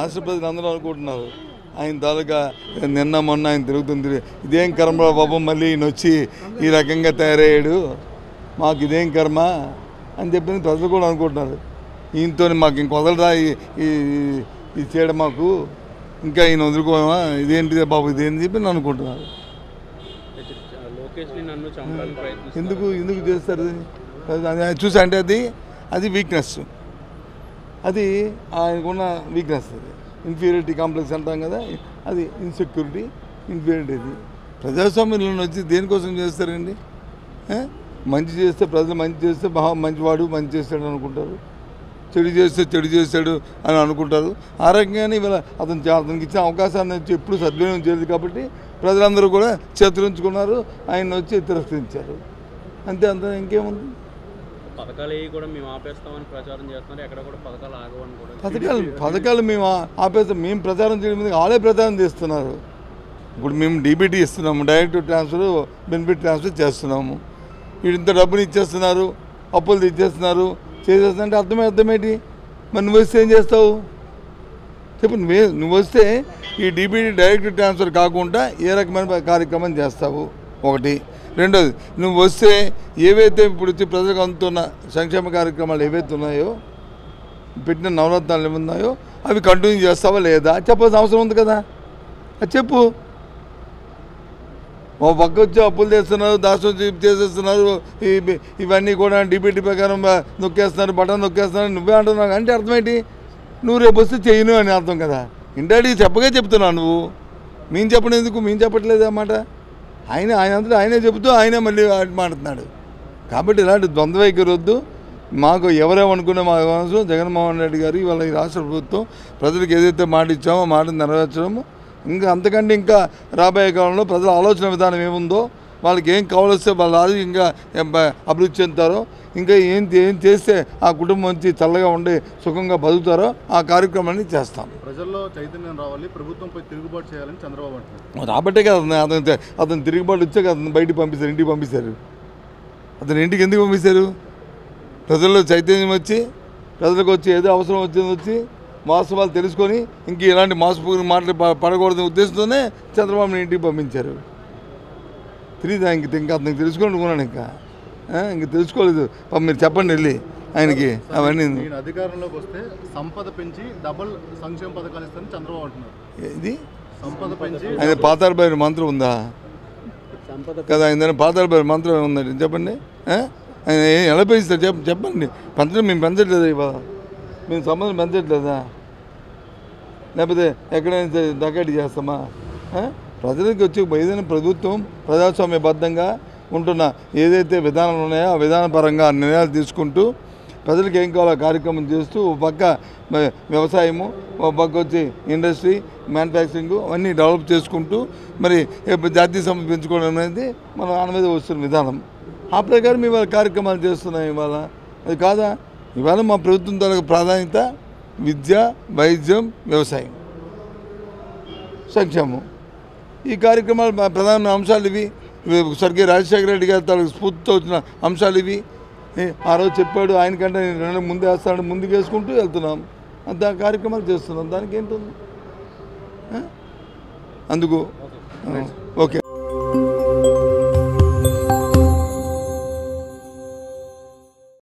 రాష్ట్ర ప్రజలు అందరూ అనుకుంటున్నారు ఆయన తాలూకా నిన్న మొన్న ఆయన తిరుగుతుంది ఇదేం కర్మ బాబు మళ్ళీ ఈయన వచ్చి ఈ రకంగా తయారయ్యాడు మాకు ఇదేం కర్మ అని చెప్పి ప్రజలు కూడా అనుకుంటున్నారు ఈయనతో మాకు ఇంక వదలరా ఈ- ఈ ఇది చేయడం మాకు ఇంకా ఈయన వదులుకోమా ఇదేంటిదే బాబు ఇదేంటి చెప్పి నేను అనుకుంటున్నారు లోకేష్ ని నన్ను చంపాలని ప్రయత్నిస్తారు ఎందుకు ఎందుకు చేస్తారు అది? అది ఆయన చూసి అంటే అది అది వీక్నెస్ అది ఆయనకున్న వీక్నెస్ అది ఇన్ఫీరియారిటీ కాంప్లెక్స్ అంటాం కదా అది ఇన్సెక్యూరిటీ ఇన్ఫీరియారిటీ అది ప్రజాస్వామ్యంలో వచ్చి దేనికోసం చేస్తారండి ఏ? మంచి చేస్తే ప్రజలు మంచి చేస్తే మహా మంచివాడు మంచి చేస్తాడు అనుకుంటారు చెడు చేస్తే చెడు చేస్తాడు అని అనుకుంటారు ఆ రకంగానే ఇవాళ అతను చే- అతనికి ఇచ్చిన అవకాశాన్ని వచ్చి ఎప్పుడు సద్వినియోగం చేయలేదు కాబట్టి ప్రజలందరూ కూడా చేతులుంచుకున్నారు ఆయన వచ్చి తిరస్కరించారు అంతే అంత ఇంకేముంది పథకాలు ఏవి కూడా మేము ఆపేస్తామని ప్రచారం చేస్తున్నారు ఎక్కడ కూడా పథకాలు ఆగవని కూడా పథకాలు పథకాలు మేము ఆ- ఆపేస్తాం మేము ప్రచారం చేయడం మీద వాళ్ళే ప్రచారం చేస్తున్నారు ఇప్పుడు మేము డీబీటీ ఇస్తున్నాము డైరెక్ట్ ట్రాన్స్ఫర్ బెనిఫిట్ ట్రాన్స్ఫర్ చేస్తున్నాము వీడు ఇంత డబ్బులు ఇచ్చేస్తున్నారు అప్పులు తెచ్చేస్తున్నారు చేసేస్తుంటే అర్థమే అర్థమేంటి మరి నువ్వు వస్తే ఏం చేస్తావు చెప్పు నువ్వే నువ్వు వస్తే ఈ డీబీటీ డైరెక్ట్ ట్రాన్స్ఫర్ కాకుండా ఏ రకమైన కార్యక్రమం చేస్తావు ఒకటి రెండోది నువ్వు వస్తే ఏవైతే ఇప్పుడు వచ్చి ప్రజలకు అందుతున్న సంక్షేమ కార్యక్రమాలు ఏవైతే ఉన్నాయో పెట్టిన నవరత్నాలు ఏమున్నాయో అవి కంటిన్యూ చేస్తావా లేదా చెప్పాల్సిన అవసరం ఉంది కదా అది చెప్పు ఓ పక్క వచ్చి అప్పులు చేస్తున్నారు దాసం చేసేస్తున్నారు ఈ- ఇవన్నీ కూడా డిబిటీ ప్రకారం బ- నొక్కేస్తున్నారు బటన్ నొక్కేస్తున్నారు నువ్వే అంటున్నావు అంటే అర్థమేంటి నువ్వు రేపు వస్తే చేయను అని అర్థం కదా ఇండైరెక్ట్గా చెప్పగా చెప్తున్నావు నువ్వు మేము చెప్పడం ఎందుకు మేము చెప్పట్లేదు అన్నమాట ఆయన ఆయన అంతా ఆయనే చెబుతూ ఆయనే మళ్ళీ మాట్లాడుతున్నాడు కాబట్టి ఇలాంటి ద్వంద్వ వైఖరి వద్దు మాకు ఎవరేమనుకున్నా మా అవసరం జగన్మోహన్ రెడ్డి గారు ఇవాళ ఈ రాష్ట్ర ప్రభుత్వం ప్రజలకు ఏదైతే మాట ఇచ్చామో ఆ మాట నెరవేర్చడము ఇంకా అంతకంటే ఇంకా రాబోయే కాలంలో ప్రజల ఆలోచన విధానం ఏముందో వాళ్ళకి ఏం కావాల్స్తే వాళ్ళు అది ఇంకా ఏం బ- అభివృద్ధి చెందుతారో ఇంకా ఏం ఏం చేస్తే ఆ కుటుంబం నుంచి చల్లగా ఉండి సుఖంగా బతుకుతారో ఆ కార్యక్రమాన్ని చేస్తాం ప్రజల్లో చైతన్యం రావాలి ప్రభుత్వంపై తిరుగుబాటు చేయాలని చంద్రబాబు అంటున్నారు రాబట్టే కదా అతను అతను అతను తిరుగుబాటు వచ్చాక అతను బయటికి పంపిస్తారు ఇంటికి పంపిస్తారు అతను ఇంటికి ఎందుకు పంపిస్తారు ప్రజల్లో చైతన్యం వచ్చి ప్రజలకు వచ్చి ఏదో అవసరం వచ్చింది వచ్చి వాస్తవాలు తెలుసుకొని ఇంక ఇలాంటి మోసపూరిన మాటలు ప- పడకూడదనే ఉద్దేశంతోనే చంద్రబాబుని ఇంటికి పంపించారు తెలియదు ఇంక ఇంకా అతనికి తెలుసుకుంటున్నాను ఇంకా ఆ, ఇంక తెలుసుకోలేదు పాపం మీరు చెప్పండి వెళ్ళి ఆయనకి అవన్నీ నేను అధికారంలోకి వస్తే సంపద పెంచి డబుల్ సంక్షేమ పథకాలు ఇస్తానని చంద్రబాబు అంటున్నారు ఇది సంపద పెంచి ఆయన పాతాళ మంత్రం ఉందా సంపద కదా ఆయన పాతాళ మంత్రం ఉందండి చెప్పండి ఆ? ఆయన ఏ- ఎలా పెంచుతారు చెప్ప చెప్పండి పెంచడం మేము పెంచట్లేదా ఇవాళ మేము సంబంధం పెంచట్లేదా లేకపోతే ఎక్కడైనా సరే దక్కటి చేస్తామా ఆ? ప్రజలకు వచ్చి ఏదైనా ప్రభుత్వం ప్రజాస్వామ్యబద్ధంగా ఉంటున్న ఏదైతే విధానాలు ఉన్నాయో ఆ విధానపరంగా నిర్ణయాలు తీసుకుంటూ ప్రజలకు ఏం కావాలో ఆ కార్యక్రమం చేస్తూ ఒక పక్క మ- వ్యవసాయము ఒక పక్క వచ్చి ఇండస్ట్రీ మ్యానుఫ్యాక్చరింగ్ అవన్నీ డెవలప్ చేసుకుంటూ మరి ఏ జాతీయ సంపద పెంచుకోవడం అనేది మన ఆన మీద వస్తున్న విధానం ఆ ప్రకారం ఇవాళ కార్యక్రమాలు చేస్తున్నాం ఇవాళ అది కాదా ఇవాళ మా ప్రభుత్వం తాలూకు ప్రాధాన్యత విద్య వైద్యం వ్యవసాయం సంక్షేమం ఈ కార్యక్రమాలు మా ప్రధాన అంశాలు ఇవి ఇవి స్వర్గీయ రాజశేఖర రెడ్డి గారి తాలూకు స్ఫూర్తితో వచ్చిన అంశాలు ఇవి ఏ, ఆ రోజు చెప్పాడు ఆయనకంటే నేను రెండు ముందు వేస్తాడు ముందుకు వేసుకుంటూ వెళ్తున్నాం అంత కార్యక్రమాలు చేస్తున్నాం దానికి ఏంటుంది ఆ? అందుకు ఆ, ఓకే